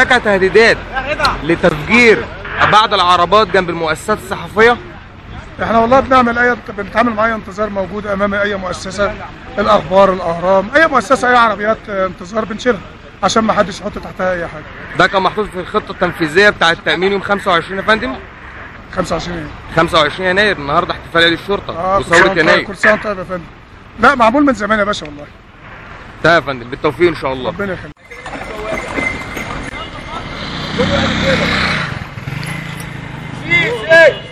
هناك تهديدات لتفجير بعض العربات جنب المؤسسات الصحفيه احنا والله بنعمل اي بنتعامل مع اي انتظار موجود امام اي مؤسسه الاخبار الاهرام اي مؤسسه اي عربيات انتظار بنشيلها عشان ما حدش يحط تحتها اي حاجه ده كان محطوط في الخطه التنفيذيه بتاعه التامين يوم 25 يا فندم 25 يناير 25 يناير النهارده احتفاليه للشرطه اه كل سنة وثوره وأنت- يناير كل سنه وأنت طيب يا فندم لا معمول من زمان يا باشا والله ده يا فندم بالتوفيق ان شاء الله ربنا يخليك في